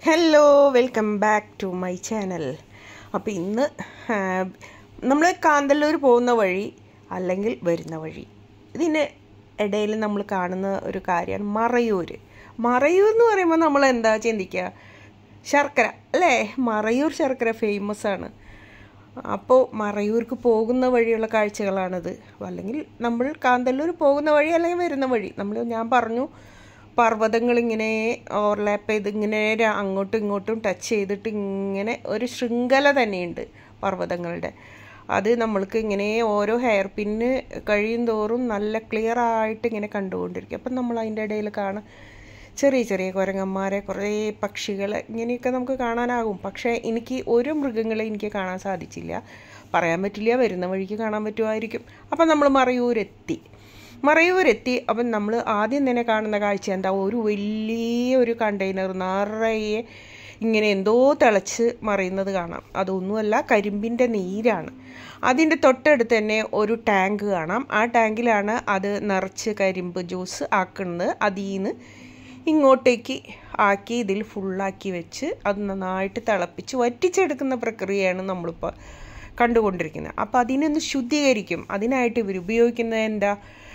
hello welcome back to my channel അപ്പോൾ ഇന്ന് നമ്മൾ കാന്തല്ലൂർ പോകുന്ന വഴി അല്ലെങ്കിൽ വരുന്ന വഴി ഇതിന് ഇടയിൽ നമ്മൾ കാണുന്ന ഒരു കാര്യമാണ് മറയൂർ മറയൂർ എന്ന് പറയുമ്പോൾ നമ്മൾ എന്താ ചിന്തിക്കുക ശർക്കര അല്ലേ മറയൂർ ശർക്കര ഫേമസ് ആണ് അപ്പോൾ മറയൂർക്ക് പോകുന്ന വഴിയുള്ള കാഴ്ചകളാണിത് അല്ലെങ്കിൽ നമ്മൾ കാന്തല്ലൂർ പോകുന്ന വഴി അല്ലെങ്കിൽ വരുന്ന വഴി നമ്മൾ ഞാൻ പറഞ്ഞു പർവ്വതങ്ങൾ ഇങ്ങനെ ഓവർലാപ്പ് ചെയ്ത് ഇങ്ങനെ ര- അങ്ങോട്ടും ഇങ്ങോട്ടും ടച്ച് ചെയ്തിട്ട് ഇങ്ങനെ ഒരു ശൃംഖല തന്നെയുണ്ട് പർവ്വതങ്ങളുടെ അത് നമ്മൾക്ക് ഇങ്ങനെ ഓരോ ഹെയർ പിന്ന് കഴിയും തോറും നല്ല ക്ലിയർ ആയിട്ട് ഇങ്ങനെ കണ്ടുകൊണ്ടിരിക്കും അപ്പം നമ്മൾ അതിൻ്റെ ഇടയിൽ കാണാം ചെറിയ ചെറിയ കുരങ്ങന്മാരെ കുറേ പക്ഷികളെ ഇങ്ങനെയൊക്കെ നമുക്ക് കാണാനാകും പക്ഷേ എനിക്ക് ഒരു മൃഗങ്ങളെ എനിക്ക് കാണാൻ സാധിച്ചില്ല പറയാൻ പറ്റില്ല വരുന്ന വഴിക്ക് കാണാൻ പറ്റുമായിരിക്കും അപ്പം നമ്മൾ മറയൂരെത്തി മറയൂരെത്തി അപ്പം നമ്മൾ ആദ്യം തന്നെ കാണുന്ന കാഴ്ച എന്താ ഒരു വലിയ ഒരു കണ്ടെയ്നർ നിറയെ ഇങ്ങനെ എന്തോ തിളച്ച് മറിയുന്നത് കാണാം അതൊന്നുമല്ല കരിമ്പിൻ്റെ നീരാണ് അതിൻ്റെ തൊട്ടടുത്ത് തന്നെ ഒരു ടാങ്ക് കാണാം ആ ടാങ്കിലാണ് അത് നിറച്ച് കരിമ്പ് ജ്യൂസ് ആക്കുന്നത് അതിൽ നിന്ന് ഇങ്ങോട്ടേക്ക് ആക്കി ഇതിൽ ഫുള്ളാക്കി വെച്ച് അത് നന്നായിട്ട് തിളപ്പിച്ച് വറ്റിച്ചെടുക്കുന്ന പ്രക്രിയയാണ് നമ്മളിപ്പോൾ കണ്ടുകൊണ്ടിരിക്കുന്നത് അപ്പോൾ അതിനൊന്ന് ശുദ്ധീകരിക്കും അതിനായിട്ട് ഇവർ ഉപയോഗിക്കുന്നത് എന്താ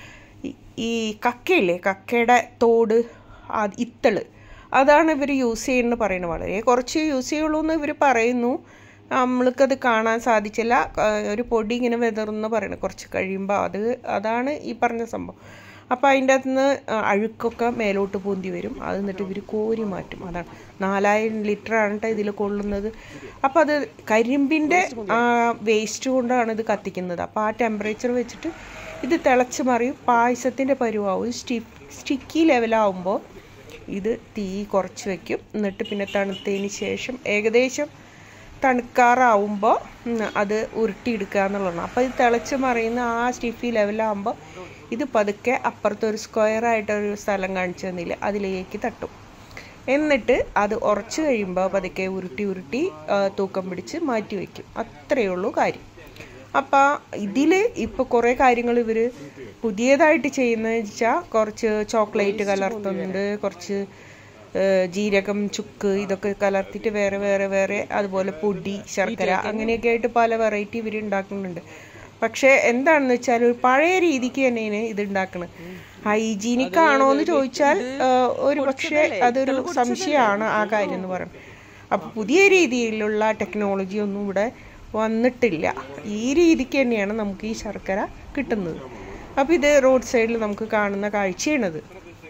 ഈ- ഈ കക്കയില്ലേ കക്കയുടെ തോട് ആ ഇത്തള് അതാണ് ഇവർ യൂസ് ചെയ്യുന്നത് പറയുന്നത് വളരെ കുറച്ച് യൂസ് ചെയ്യുള്ളൂ എന്ന് ഇവർ പറയുന്നു നമ്മൾക്കത് കാണാൻ സാധിച്ചില്ല ആ, ഒരു പൊടി ഇങ്ങനെ വെതറുന്ന പറയുന്നത് കുറച്ച് കഴിയുമ്പോൾ അത് അതാണ് ഈ പറഞ്ഞ സംഭവം അപ്പോൾ അതിൻ്റെ അകത്ത് നിന്ന് അഴുക്കൊക്കെ മേലോട്ട് പൊന്തി വരും അത് എന്നിട്ട് ഇവർ കോരി മാറ്റും അതാണ് നാലായിരം ലിറ്ററാണ് കേട്ടോ ഇതിൽ കൊള്ളുന്നത് അപ്പോൾ അത് കരിമ്പിൻ്റെ വേസ്റ്റ് കൊണ്ടാണ് ഇത് കത്തിക്കുന്നത് അപ്പോൾ ആ ടെമ്പറേച്ചർ വെച്ചിട്ട് ഇത് തിളച്ച് മറിയും പായസത്തിൻ്റെ പരുവാവും സ്റ്റിഫ് സ്റ്റിക്കി ലെവലാവുമ്പോൾ ഇത് തീ കുറച്ച് വെക്കും എന്നിട്ട് പിന്നെ തണുത്തതിന് ശേഷം ഏകദേശം തണുക്കാറാവുമ്പോൾ അത് ഉരുട്ടിയെടുക്കുക എന്നുള്ളതാണ് അപ്പോൾ ഇത് തിളച്ച് മറിയുന്ന ആ സ്റ്റിഫി ലെവലാകുമ്പോൾ ഇത് പതുക്കെ അപ്പുറത്ത് ഒരു സ്ക്വയർ ആയിട്ടൊരു സ്ഥലം കാണിച്ചു തന്നില്ല അതിലേക്ക് തട്ടും എന്നിട്ട് അത് ഉറച്ച് കഴിയുമ്പോൾ പതുക്കെ ഉരുട്ടി ഉരുട്ടി ആ, തൂക്കം പിടിച്ച് മാറ്റി വയ്ക്കും അത്രയേ ഉള്ളൂ കാര്യം അപ്പം ഇതിൽ ഇപ്പോൾ കുറേ കാര്യങ്ങൾ ഇവർ പുതിയതായിട്ട് ചെയ്യുന്നതെന്ന് വെച്ചാൽ കുറച്ച് ചോക്ലേറ്റ് കലർത്തുന്നുണ്ട് കുറച്ച് ഏഹ്, ജീരകം ചുക്ക് ഇതൊക്കെ കലർത്തിയിട്ട് വേറെ വേറെ വേറെ അതുപോലെ പൊടി ശർക്കര അങ്ങനെയൊക്കെ ആയിട്ട് പല വെറൈറ്റി ഇവർ ഉണ്ടാക്കുന്നുണ്ട് പക്ഷേ എന്താണെന്ന് വെച്ചാൽ ഒരു പഴയ രീതിക്ക് തന്നെയാണ് ഇത് ഉണ്ടാക്കുന്നത് ഹൈജീനിക് ആണോ എന്ന് ചോദിച്ചാൽ ഏഹ്, ഒരു പക്ഷേ അതൊരു സംശയമാണ് ആ കാര്യം എന്ന് പറയുന്നത് അപ്പോൾ പുതിയ രീതിയിലുള്ള ടെക്നോളജി ഒന്നും ഇവിടെ വന്നിട്ടില്ല ഈ രീതിക്ക് തന്നെയാണ് നമുക്ക് ഈ ശർക്കര കിട്ടുന്നത് അപ്പോൾ ഇത് റോഡ് സൈഡിൽ നമുക്ക് കാണുന്ന കാഴ്ചയാണിത്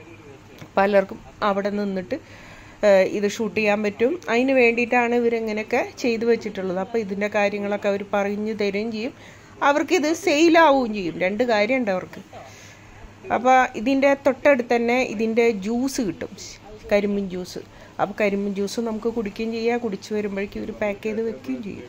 പലർക്കും അവിടെ നിന്നിട്ട് ഏഹ്, ഇത് ഷൂട്ട് ചെയ്യാൻ പറ്റും അതിന് വേണ്ടിയിട്ടാണ് ഇവരിങ്ങനെയൊക്കെ ചെയ്തു വെച്ചിട്ടുള്ളത് അപ്പോൾ ഇതിൻ്റെ കാര്യങ്ങളൊക്കെ അവർ പറഞ്ഞു തരുകയും ചെയ്യും അവർക്കിത് സെയിലാവുകയും ചെയ്യും രണ്ട് കാര്യമുണ്ട് അവർക്ക് അപ്പോൾ ഇതിൻ്റെ തൊട്ടടുത്ത് തന്നെ ഇതിൻ്റെ ജ്യൂസ് കിട്ടും കരിമ്പിൻ ജ്യൂസ് അപ്പോൾ കരിമ്പിൻ ജ്യൂസ് നമുക്ക് കുടിക്കുകയും ചെയ്യാം കുടിച്ചു വരുമ്പോഴേക്കും ഇവർ പാക്ക് ചെയ്ത് വെക്കുകയും ചെയ്യും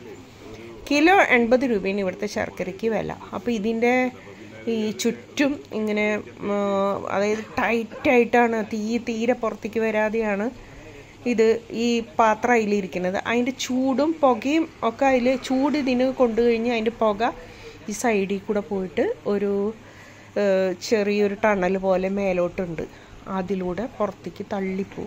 കിലോ എൺപത് രൂപയാണ് ഇവിടുത്തെ ശർക്കരയ്ക്ക് വില അപ്പോൾ ഇതിൻ്റെ ഈ ചുറ്റും ഇങ്ങനെ ഉം, അതായത് ടൈറ്റായിട്ടാണ് തീ തീരെ പുറത്തേക്ക് വരാതെയാണ് ഇത് ഈ പാത്രം അതിലിരിക്കുന്നത് അതിൻ്റെ ചൂടും പുകയും ഒക്കെ അതിൽ ചൂട് ഇതിന് കൊണ്ടു കഴിഞ്ഞ് അതിൻ്റെ പുക ഈ സൈഡിൽ കൂടെ പോയിട്ട് ഒരു ഏഹ്, ചെറിയൊരു ടണൽ പോലെ മേലോട്ടുണ്ട് അതിലൂടെ പുറത്തേക്ക് തള്ളിപ്പോവും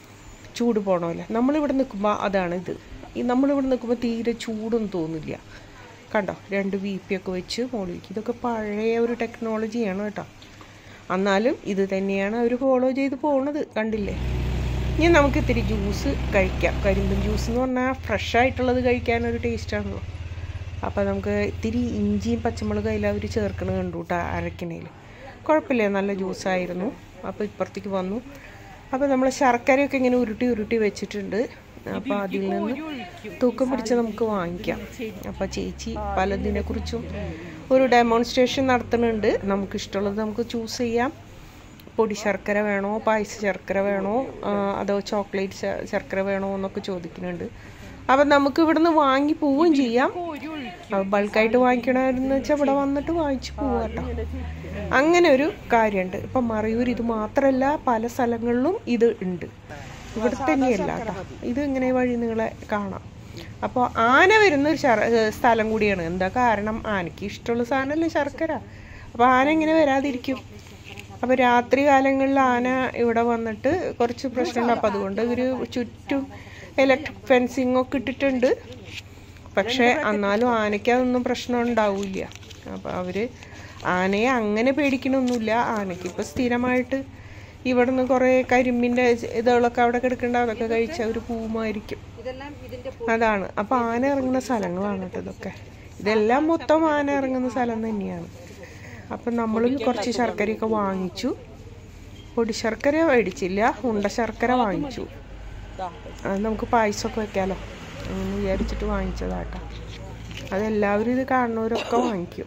ചൂട് പോണമല്ലേ നമ്മളിവിടെ നിൽക്കുമ്പോൾ അതാണ് ഇത് ഈ നമ്മളിവിടെ നിൽക്കുമ്പോൾ തീരെ ചൂടൊന്നും തോന്നില്ല കണ്ടോ രണ്ട് വി പി ഒക്കെ വെച്ച് മുകളിലേക്ക് ഇതൊക്കെ പഴയ ഒരു ടെക്നോളജിയാണ് കേട്ടോ എന്നാലും ഇത് തന്നെയാണ് അവർ ഫോളോ ചെയ്ത് പോണത് കണ്ടില്ലേ ഇനി നമുക്ക് ഇത്തിരി ജ്യൂസ് കഴിക്കാം കരിമ്പൻ ജ്യൂസ് എന്ന് പറഞ്ഞാൽ ഫ്രഷ് ആയിട്ടുള്ളത് കഴിക്കാനൊരു ടേസ്റ്റാണല്ലോ അപ്പോൾ നമുക്ക് ഇത്തിരി ഇഞ്ചിയും പച്ചമുളകും അതിൽ അവർ ചേർക്കണത് കണ്ടു കേട്ടോ അരക്കണേൽ കുഴപ്പമില്ല നല്ല ജ്യൂസായിരുന്നു അപ്പോൾ ഇപ്പുറത്തേക്ക് വന്നു അപ്പോൾ നമ്മൾ ശർക്കരയൊക്കെ ഇങ്ങനെ ഉരുട്ടി ഉരുട്ടി വെച്ചിട്ടുണ്ട് അപ്പോൾ അതിൽ നിന്ന് തൂക്കം പിടിച്ച് നമുക്ക് വാങ്ങിക്കാം അപ്പോൾ ചേച്ചി പലതിനെക്കുറിച്ചും ഒരു ഡെമോൺസ്ട്രേഷൻ നടത്തുന്നുണ്ട് നമുക്ക് ഇഷ്ടമുള്ളത് നമുക്ക് ചൂസ് ചെയ്യാം പൊടി ശർക്കര വേണോ പായസ ശർക്കര വേണോ ആ, അതോ ചോക്ലേറ്റ് ശ- ശർക്കര വേണോ എന്നൊക്കെ ചോദിക്കുന്നുണ്ട് അപ്പം നമുക്ക് ഇവിടുന്ന് വാങ്ങി പോവുകയും ചെയ്യാം ബൾക്കായിട്ട് വാങ്ങിക്കണമെന്ന് വെച്ചാൽ ഇവിടെ വന്നിട്ട് വാങ്ങിച്ച് പോവാം കേട്ടോ അങ്ങനെ ഒരു കാര്യമുണ്ട് ഇപ്പം മറയൂർ ഇത് മാത്രമല്ല പല സ്ഥലങ്ങളിലും ഇത് ഉണ്ട് ഇവിടെ തന്നെയല്ല കേട്ടോ ഇത് ഇങ്ങനെ വഴി നിങ്ങളെ കാണാം അപ്പോൾ ആന വരുന്ന ഒരു ശർ ഏഹ് സ്ഥലം കൂടിയാണ് എന്താ കാരണം ആനയ്ക്ക് ഇഷ്ടമുള്ള സാധനമല്ലേ ശർക്കര അപ്പോൾ ആന ഇങ്ങനെ വരാതിരിക്കും അപ്പോൾ രാത്രി കാലങ്ങളിൽ ആന ഇവിടെ വന്നിട്ട് കുറച്ച് പ്രശ്നമുണ്ട് അപ്പോൾ അതുകൊണ്ട് ഇവർ ചുറ്റും ഇലക്ട്രിക് ഫെൻസിങ് ഒക്കെ ഇട്ടിട്ടുണ്ട് പക്ഷേ എന്നാലും ആനയ്ക്ക് അതൊന്നും പ്രശ്നം ഉണ്ടാവില്ല അപ്പോൾ അവർ ആനയെ അങ്ങനെ പേടിക്കണമൊന്നുമില്ല ആനയ്ക്ക് ഇപ്പോൾ സ്ഥിരമായിട്ട് ഇവിടുന്ന് കുറേ കരിമ്പിൻ്റെ ഇതുകളൊക്കെ അവിടെ കിടക്കേണ്ട അതൊക്കെ കഴിച്ച ഒരു പൂമായിരിക്കും അതാണ് അപ്പോൾ ആന ഇറങ്ങുന്ന സ്ഥലങ്ങളാണ് കേട്ടോ ഇതൊക്കെ ഇതെല്ലാം മൊത്തം ആന ഇറങ്ങുന്ന സ്ഥലം തന്നെയാണ് അപ്പം നമ്മളും കുറച്ച് ശർക്കരയൊക്കെ വാങ്ങിച്ചു പൊടി ശർക്കര മേടിച്ചില്ല ഉണ്ട ശർക്കര വാങ്ങിച്ചു അത് നമുക്ക് പായസമൊക്കെ വെക്കാമല്ലോ എന്ന് വിചാരിച്ചിട്ട് വാങ്ങിച്ചതാട്ടോ അതെല്ലാവരും ഇത് കാണുന്നവരൊക്കെ വാങ്ങിക്കും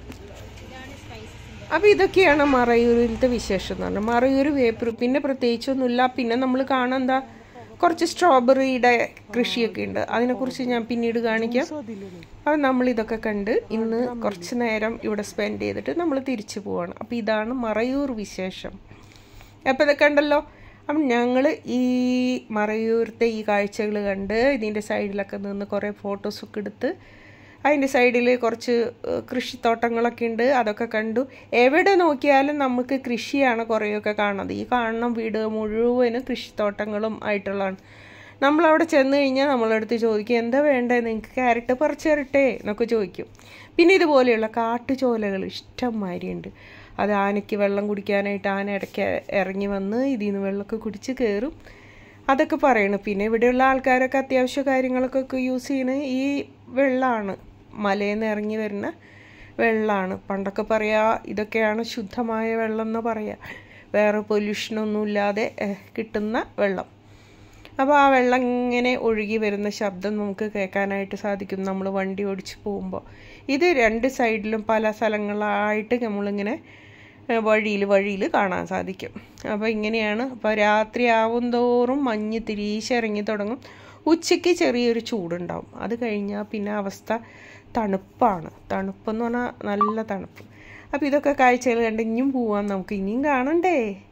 അപ്പോൾ ഇതൊക്കെയാണ് മറയൂരിലത്തെ വിശേഷം എന്ന് പറഞ്ഞാൽ മറയൂർ വേപ്പർ പിന്നെ പ്രത്യേകിച്ചൊന്നുമില്ല പിന്നെ നമ്മൾ കാണാൻ എന്താ കുറച്ച് സ്ട്രോബെറിയുടെ കൃഷിയൊക്കെ ഉണ്ട് അതിനെക്കുറിച്ച് ഞാൻ പിന്നീട് കാണിക്കാം അപ്പോൾ നമ്മൾ ഇതൊക്കെ കണ്ട് ഇന്ന് കുറച്ച് നേരം ഇവിടെ സ്പെൻഡ് ചെയ്തിട്ട് നമ്മൾ തിരിച്ചു പോവാണ് അപ്പോൾ ഇതാണ് മറയൂർ വിശേഷം അപ്പോൾ ഇതൊക്കെ ഉണ്ടല്ലോ അപ്പം ഞങ്ങൾ ഈ മറയൂരത്തെ ഈ കാഴ്ചകൾ കണ്ട് ഇതിൻ്റെ സൈഡിലൊക്കെ നിന്ന് കുറേ ഫോട്ടോസൊക്കെ എടുത്ത് അതിൻ്റെ സൈഡിൽ കുറച്ച് ഏഹ്, കൃഷിത്തോട്ടങ്ങളൊക്കെ ഉണ്ട് അതൊക്കെ കണ്ടു എവിടെ നോക്കിയാലും നമുക്ക് കൃഷിയാണ് കുറേയൊക്കെ കാണുന്നത് ഈ കാണുന്ന വീട് മുഴുവനും കൃഷിത്തോട്ടങ്ങളും ആയിട്ടുള്ളതാണ് നമ്മളവിടെ ചെന്ന് കഴിഞ്ഞാൽ നമ്മളടുത്ത് ചോദിക്കും എന്താ വേണ്ടേ നിങ്ങൾക്ക് ക്യാരറ്റ് പറിച്ച് തരട്ടെ എന്നൊക്കെ ചോദിക്കും പിന്നെ ഇതുപോലെയുള്ള കാട്ടുചോലകൾ ഇഷ്ടം മാതിരിയുണ്ട് അത് ആനയ്ക്ക് വെള്ളം കുടിക്കാനായിട്ട് ആന ഇടയ്ക്ക് ഇറങ്ങി വന്ന് ഇതിൽ നിന്ന് വെള്ളമൊക്കെ കുടിച്ച് കയറും അതൊക്കെ പറയണു പിന്നെ ഇവിടെയുള്ള ആൾക്കാരൊക്കെ അത്യാവശ്യ കാര്യങ്ങൾക്കൊക്കെ യൂസ് ചെയ്യണ ഈ വെള്ളമാണ് മലയിൽ നിന്ന് ഇറങ്ങി വരുന്ന വെള്ളമാണ് പണ്ടൊക്കെ പറയാ ഇതൊക്കെയാണ് ശുദ്ധമായ വെള്ളം എന്ന് പറയാ വേറെ പൊല്യൂഷനൊന്നും ഇല്ലാതെ ഏഹ്, കിട്ടുന്ന വെള്ളം അപ്പോൾ ആ വെള്ളം ഇങ്ങനെ ഒഴുകി വരുന്ന ശബ്ദം നമുക്ക് കേൾക്കാനായിട്ട് സാധിക്കും നമ്മൾ വണ്ടി ഓടിച്ച് പോകുമ്പോൾ ഇത് രണ്ട് സൈഡിലും പല സ്ഥലങ്ങളായിട്ട് നമ്മളിങ്ങനെ വഴിയിൽ വഴിയിൽ കാണാൻ സാധിക്കും അപ്പോൾ ഇങ്ങനെയാണ് അപ്പോൾ രാത്രി ആവും തോറും മഞ്ഞ് തിരീശിറങ്ങി തുടങ്ങും ഉച്ചയ്ക്ക് ചെറിയൊരു ചൂടുണ്ടാവും അത് കഴിഞ്ഞാൽ പിന്നെ അവസ്ഥ തണുപ്പാണ് തണുപ്പെന്ന് പറഞ്ഞാൽ നല്ല തണുപ്പ് അപ്പോൾ ഇതൊക്കെ കാഴ്ചകൾ കണ്ട് ഇനിയും പോവാൻ നമുക്ക് ഇനിയും കാണണ്ടേ